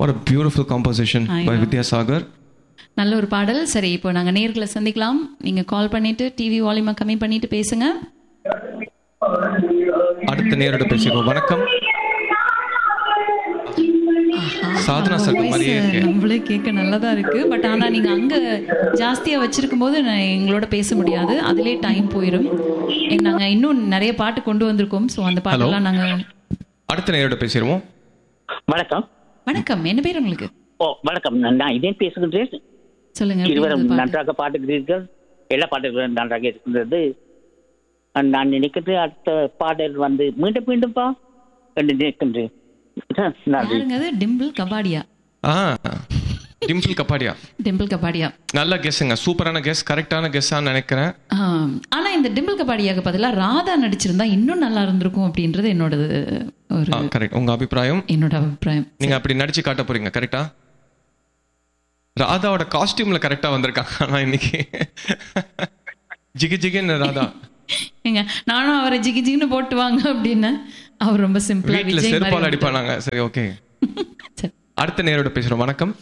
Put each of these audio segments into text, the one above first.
What a beautiful composition I by know. Vidyasagar நல்ல ஒரு பாடல் சரி இப்போ நாங்க நேர்களை சந்திக்கலாம் நீங்க கால் பண்ணிட்டு டிவி வால்யூமை கம்மி பண்ணிட்டு பேசுங்க அடுத்த நேரோட பேசிடுவோம் வணக்கம் சாதனா சர்க்கு மாதிரியே Voice, இருக்கு நம்மளே கேட்க நல்லதா இருக்கு பட் ஆனா நீங்க அங்க ஜாஸ்தியா வச்சிருக்கும் போது நான் எங்களோட பேச முடியாது அதிலே டைம் போயிடும் ஏ, நாங்க இன்னும் நிறைய பாட்டு கொண்டு வந்திருக்கோம் ஸோ அந்த பாட்டெல்லாம் நாங்க அடுத்த நேரோட பேசிடுவோம் வணக்கம் வணக்கம் என்ன பேர் உங்களுக்கு ஓ வணக்கம் நான் நான் இதே பேசுகின்றேன் சொல்லுங்க எப்படி இருவரும் இருந்தது பாட்டு? நன்றாக பாடுகிறீர்கள் எல்லா பாடல்களும் நன்றாக இருக்கின்றது நான் நினைக்கிறது அடுத்த பாடல் வந்து மீண்டும் மீண்டும்பா என்று நினைக்கின்றேன் நன்றி யாருங்க அது டிம்பிள் கபாடியா ஆ டிம்பிள் கப்பாடியா டிம்பிள் கபாடியா நல்ல கெஸ்ஸுங்க சூப்பரான கெஸ் கரெக்டான கெஸ்ஸான்னு நினைக்கிறேன் ஆம். ஆனா இந்த டிம்பிள் கபாடியாக்கு பதிலா ராதா நடிச்சிருந்தா இன்னும் நல்லா இருந்திருக்கும் அப்படின்றது என்னோட ஒரு கரெக்ட் உங்க அபிப்பிராயம் என்னோட அபிப்பிராயம் நீங்க அப்படி நடிச்சு காட்ட போறீங்க கரெக்டா ராதாவோட காஸ்டியூம்ல கரெக்டா வந்திருக்காங்க ஆனா இன்னைக்கு ஜிகி ஜிகின்னு ராதா ஏங்க நானும் அவரை ஜிகி ஜிகின்னு போட்டு வாங்க அப்படின்னு அவர் ரொம்ப சிம்பிளா வீட்டுல விஜய் செருப்பால் மாதிரி அடிப்பானாங்க சரி ஓகே சரி. அடுத்த நேரோட பேசுறோம் வணக்கம்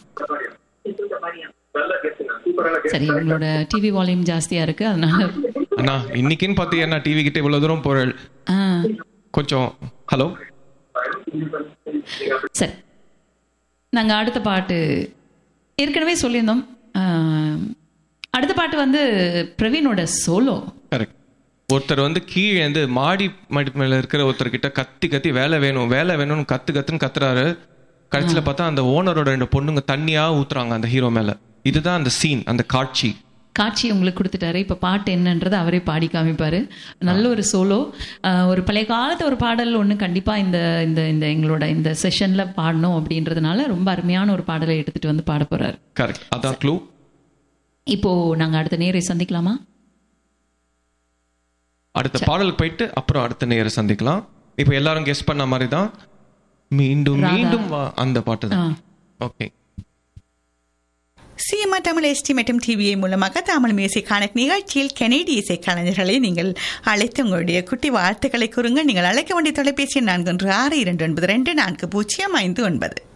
சரி உங்களோட டிவி வால்யூம் ஜாஸ்தியா இருக்கு அதனால அண்ணா இன்னைக்குன்னு பார்த்து என்ன டிவி கிட்ட இவ்வளவு தூரம் போறேன் ஆ, கொஞ்சம் ஹலோ சரி நாங்க அடுத்த பாட்டு ஏற்கனவே சொல்லியிருந்தோம் ஆ, அடுத்த பாட்டு வந்து பிரவீனோட சோலோ கரெக்ட் ஒருத்தர் வந்து கீழே இருந்து மாடி மாடி மேல இருக்கிற ஒருத்தர் கிட்ட கத்தி கத்தி வேலை வேணும் வேலை வேணும்னு கத்து கத்துன்னு கத்துறாரு கடைசியில பார்த்தா அந்த ஓனரோட ரெண்டு பொண்ணுங்க தண்ணியா ஊத்துறாங்க அந்த ஹீரோ மேல இதுதான் அந்த சீன் அந்த காட்சி காட்சி உங்களுக்கு கொடுத்துட்டாரு இப்ப பாட்டு என்னன்றது அவரே பாடி காமிப்பாரு நல்ல ஒரு சோலோ ஒரு பழைய காலத்து ஒரு பாடல் ஒண்ணு கண்டிப்பா இந்த இந்த இந்த எங்களோட இந்த செஷன்ல பாடணும் அப்படின்றதுனால ரொம்ப அருமையான ஒரு பாடலை எடுத்துட்டு வந்து பாட போறாரு கரெக்ட் அதான் க்ளூ இப்போ நாங்க அடுத்த நேரை சந்திக்கலாமா அடுத்த பாடலுக்கு போயிட்டு அப்புறம் அடுத்த நேர சந்திக்கலாம் இப்போ எல்லாரும் கெஸ் பண்ண மாதிரி தான் மீண்டும் ராதா. மீண்டும் வா அந்த பாட்டு ஆ. தான் ஓகே சிஎம்ஆ தமிழ் எஸ்டி மற்றும் டிவிஐ மூலமாக தமிழ் மியூசிக் கணக்கு நிகழ்ச்சியில் கனேடிய இசை கலைஞர்களை நீங்கள் அழைத்து உங்களுடைய குட்டி வாழ்த்துக்களை கூறுங்க நீங்கள் அழைக்க வேண்டிய தொலைபேசி எண் நான்கு ஒன்று ஆறு இரண்டு ஒன்பது ரெண்டு நான்கு பூஜ்ஜியம் ஐந்து ஒன்பது